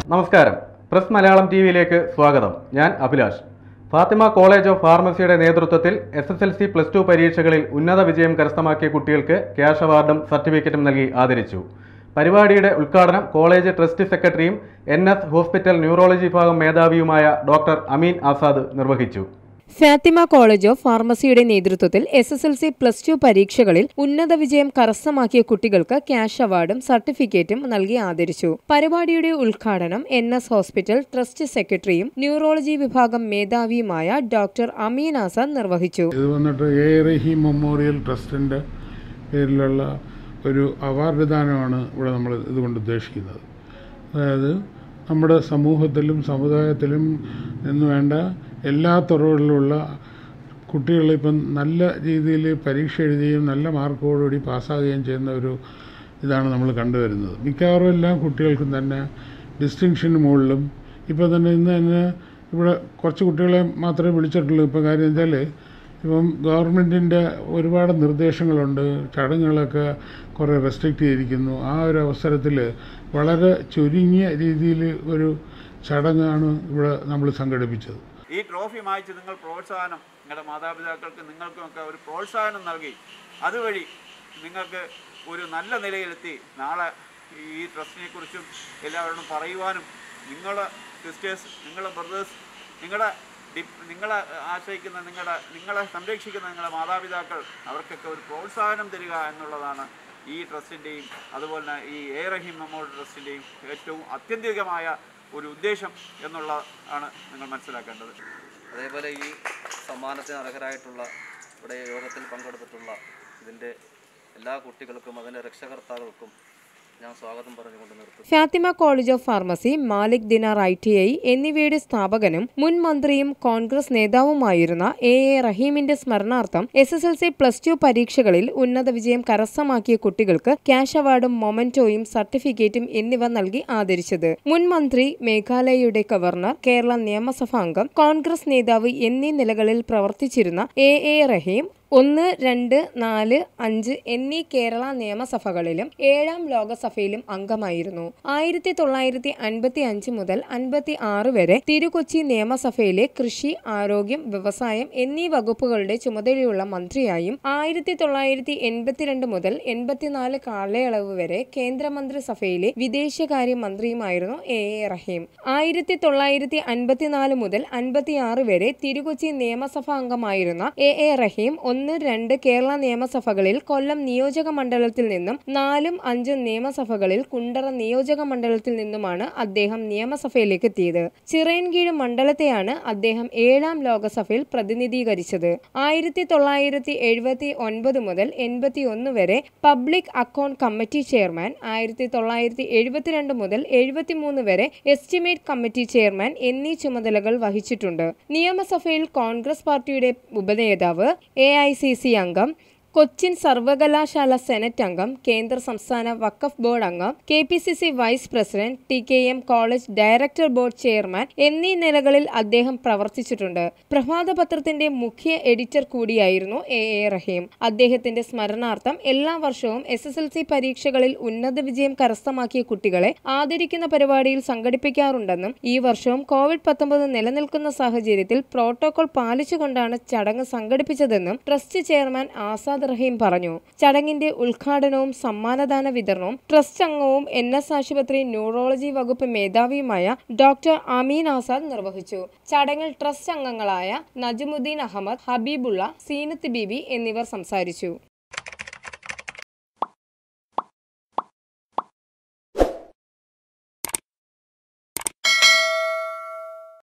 നമസ്കാരം press Malayalam T വിയിലേക്ക് സ്വാഗതം ഞാൻ അഭിലാഷ് ഫാത്തിമ കോളേജ് ഓഫ് ഫാർമസിയുടെ നേതൃത്വത്തിൽ S S L C plus two പരീക്ഷകളിൽ ഉന്നത വിജയം കരസ്ഥമാക്കിയ കുട്ടികൾക്ക് ക്യാഷ് അവാർഡും സർട്ടിഫിക്കറ്റും നൽകി ആദരിച്ചു പരിപാടിയുടെ ഉദ്ഘാടനം കോളേജ് ട്രസ്റ്റ് സെക്രട്ടറിയും എൻ എസ് ഹോസ്പിറ്റൽ ന്യൂറോളജി വിഭാഗം മേധാവിയുമായ ഡോക്ടർ അമീൻ ആസാദ് നിർവഹിച്ചു ഫാത്തിമ കോളേജ് ഓഫ് ഫാർമസിയുടെ നേതൃത്വത്തിൽ S S L C plus two പരീക്ഷകളിൽ ഉന്നത വിജയം കരസ്ഥമാക്കിയ കുട്ടികൾക്ക് ക്യാഷ് അവാർഡും സർട്ടിഫിക്കറ്റും നൽകി ആദരിച്ചു പരിപാടിയുടെ ഉദ്ഘാടനം എൻ എസ് ഹോസ്പിറ്റൽ ട്രസ്റ്റ് സെക്രട്ടറിയും ന്യൂറോളജി വിഭാഗം മേധാവിയുമായ ഡോക്ടർ അമീൻ ആസാദ് നിർവഹിച്ചു ഇത് വന്നിട്ട് എ റഹീം മെമ്മോറിയൽ ട്രസ്റ്റിൻ്റെ പേരിലുള്ള ഒരു അവാർഡ് ദാനമാണ് ഇവിടെ നമ്മൾ ഇതുകൊണ്ട് ഉദ്ദേശിക്കുന്നത് അതായത് നമ്മുടെ സമൂഹത്തിലും സമുദായത്തിലും എന്ന് വേണ്ട എല്ലാ തുറകളിലുള്ള കുട്ടികൾ ഇപ്പം നല്ല രീതിയിൽ പരീക്ഷ എഴുതുകയും നല്ല മാർക്കോടുകൂടി പാസ്സാകുകയും ചെയ്യുന്ന ഒരു ഇതാണ് നമ്മൾ കണ്ടുവരുന്നത് മിക്കവാറും എല്ലാ കുട്ടികൾക്കും തന്നെ ഡിസ്റ്റിങ്ഷന് മുകളിലും ഇപ്പോൾ തന്നെ ഇന്ന് തന്നെ ഇവിടെ കുറച്ച് കുട്ടികളെ മാത്രമേ വിളിച്ചിട്ടുള്ളൂ ഇപ്പോൾ കാര്യം വെച്ചാൽ ഇപ്പം ഗവൺമെൻറ്റിൻ്റെ ഒരുപാട് നിർദ്ദേശങ്ങളുണ്ട് ചടങ്ങുകളൊക്കെ കുറേ റെസ്ട്രിക്റ്റ് ചെയ്തിരിക്കുന്നു ആ ഒരു അവസരത്തിൽ വളരെ ചുരുങ്ങിയ രീതിയിൽ ഒരു ചടങ്ങാണ് ഇവിടെ നമ്മൾ സംഘടിപ്പിച്ചത് ഈ ട്രോഫി വാങ്ങിച്ച് നിങ്ങൾ പ്രോത്സാഹനം നിങ്ങളുടെ മാതാപിതാക്കൾക്ക് നിങ്ങൾക്കുമൊക്കെ ഒരു പ്രോത്സാഹനം നൽകി അതുവഴി നിങ്ങൾക്ക് ഒരു നല്ല നിലയിലെത്തി നാളെ ഈ ട്രസ്റ്റിനെ കുറിച്ചും എല്ലാവരോടും പറയുവാനും നിങ്ങളെ സിസ്റ്റേഴ്സ് നിങ്ങളെ ബ്രദേഴ്സ് നിങ്ങളുടെ ഡി- നിങ്ങളെ ആശ്രയിക്കുന്ന നിങ്ങളുടെ നിങ്ങളെ സംരക്ഷിക്കുന്ന നിങ്ങളുടെ മാതാപിതാക്കൾ അവർക്കൊക്കെ ഒരു പ്രോത്സാഹനം തരിക എന്നുള്ളതാണ് ഈ ട്രസ്റ്റിൻ്റെയും അതുപോലെ തന്നെ ഈ എ റഹീം മെമ്മോറിയൽ ട്രസ്റ്റിൻ്റെയും ഏറ്റവും ആത്യന്തികമായ ഒരു ഉദ്ദേശം എന്നുള്ള ആണ് നിങ്ങൾ മനസ്സിലാക്കേണ്ടത് അതേപോലെ ഈ സമ്മാനത്തിന് അർഹരായിട്ടുള്ള ഇവിടെ യോഗത്തിൽ പങ്കെടുത്തിട്ടുള്ള ഇതിൻ്റെ എല്ലാ കുട്ടികൾക്കും അതിൻ്റെ രക്ഷകർത്താക്കൾക്കും ഞാൻ സ്വാഗതം പറഞ്ഞുകൊണ്ട് നിർത്തുന്നു Fathima college of pharmacy Malik Dinar I T I എന്നിവയുടെ സ്ഥാപകനും മുൻ മന്ത്രിയും കോൺഗ്രസ് നേതാവുമായിരുന്ന എ എ റഹീമിന്റെ സ്മരണാർത്ഥം S S L C plus two പരീക്ഷകളിൽ ഉന്നത വിജയം കരസ്ഥമാക്കിയ കുട്ടികൾക്ക് ക്യാഷ് അവാർഡും മൊമെന്റോയും സർട്ടിഫിക്കറ്റും എന്നിവ നൽകി ആദരിച്ചത് മുൻ മന്ത്രി മേഘാലയയുടെ ഗവർണർ കേരള നിയമസഭാ അംഗം കോൺഗ്രസ് നേതാവ് എന്നീ നിലകളിൽ പ്രവർത്തിച്ചിരുന്ന എ എ റഹീം ഒന്ന് രണ്ട് നാല് അഞ്ച് എന്നീ കേരള നിയമസഭകളിലും ഏഴാം ലോകസഭയിലും അംഗമായിരുന്നു ആയിരത്തി തൊള്ളായിരത്തി അൻപത്തി അഞ്ച് മുതൽ അൻപത്തി ആറ് വരെ തിരുകൊച്ചി നിയമസഭയിലെ കൃഷി ആരോഗ്യം വ്യവസായം എന്നീ വകുപ്പുകളുടെ ചുമതലയുള്ള മന്ത്രിയായും ആയിരത്തി തൊള്ളായിരത്തി എൺപത്തിരണ്ട് മുതൽ എൺപത്തിനാല് കാലയളവ് വരെ കേന്ദ്രമന്ത്രിസഭയിലെ വിദേശകാര്യ മന്ത്രിയുമായിരുന്നു എ എ റഹീം ആയിരത്തി തൊള്ളായിരത്തി അൻപത്തിനാല് മുതൽ അൻപത്തിയാറ് വരെ തിരുകൊച്ചി നിയമസഭാ അംഗമായിരുന്ന എ എ റഹീം ഒന്ന് രണ്ട് കേരള നിയമസഭകളിൽ കൊല്ലം നിയോജക മണ്ഡലത്തിൽ നിന്നും നാലും അഞ്ചും നിയമസഭകളിൽ കുണ്ടറ നിയോജക മണ്ഡലത്തിൽ നിന്നുമാണ് അദ്ദേഹം നിയമസഭയിലേക്ക് എത്തിയത് ചിറയൻകീഴ് മണ്ഡലത്തെയാണ് അദ്ദേഹം ഏഴാം ലോകസഭയിൽ പ്രതിനിധീകരിച്ചത് ആയിരത്തി തൊള്ളായിരത്തി എഴുപത്തി ഒൻപത് മുതൽ എൺപത്തി ഒന്ന് വരെ പബ്ലിക് അക്കൗണ്ട് കമ്മിറ്റി ചെയർമാൻ ആയിരത്തി തൊള്ളായിരത്തി എഴുപത്തിരണ്ട് മുതൽ എഴുപത്തിമൂന്ന് വരെ എസ്റ്റിമേറ്റ് കമ്മിറ്റി ചെയർമാൻ എന്നീ ചുമതലകൾ വഹിച്ചിട്ടുണ്ട് നിയമസഭയിൽ കോൺഗ്രസ് പാർട്ടിയുടെ ഉപനേതാവ് എ ഐ സി സി അംഗം കൊച്ചിൻ സർവകലാശാല സെനറ്റ് അംഗം കേന്ദ്ര സംസ്ഥാന വഖഫ് ബോർഡ് അംഗം K P C C vice president T K M college director board chairman എന്നീ നിലകളിൽ അദ്ദേഹം പ്രവർത്തിച്ചിട്ടുണ്ട് പ്രഭാത പത്രത്തിന്റെ മുഖ്യ എഡിറ്റർ കൂടിയായിരുന്നു എ എ റഹീം അദ്ദേഹത്തിന്റെ സ്മരണാർത്ഥം എല്ലാ വർഷവും എസ് എസ് എൽ സി പരീക്ഷകളിൽ ഉന്നത വിജയം കരസ്ഥമാക്കിയ കുട്ടികളെ ആദരിക്കുന്ന പരിപാടിയിൽ സംഘടിപ്പിക്കാറുണ്ടെന്നും ഈ വർഷവും കോവിഡ് പത്തൊമ്പത് നിലനിൽക്കുന്ന സാഹചര്യത്തിൽ പ്രോട്ടോകോൾ പാലിച്ചുകൊണ്ടാണ് ചടങ്ങ് സംഘടിപ്പിച്ചതെന്നും ട്രസ്റ്റ് ചെയർമാൻ ആസാദ് റഹീം പറഞ്ഞു ചടങ്ങിന്റെ ഉദ്ഘാടനവും സമ്മാനദാന വിതരണവും ട്രസ്റ്റ് അംഗവും എൻ എസ് ആശുപത്രി ന്യൂറോളജി വകുപ്പ് മേധാവിയുമായ ഡോക്ടർ അമീൻ ആസാദ് നിർവഹിച്ചു ചടങ്ങിൽ ട്രസ്റ്റ് അംഗങ്ങളായ നജമുദ്ദീൻ അഹമ്മദ് ഹബീബുള്ള സീനത്ത് ബീബി എന്നിവർ സംസാരിച്ചു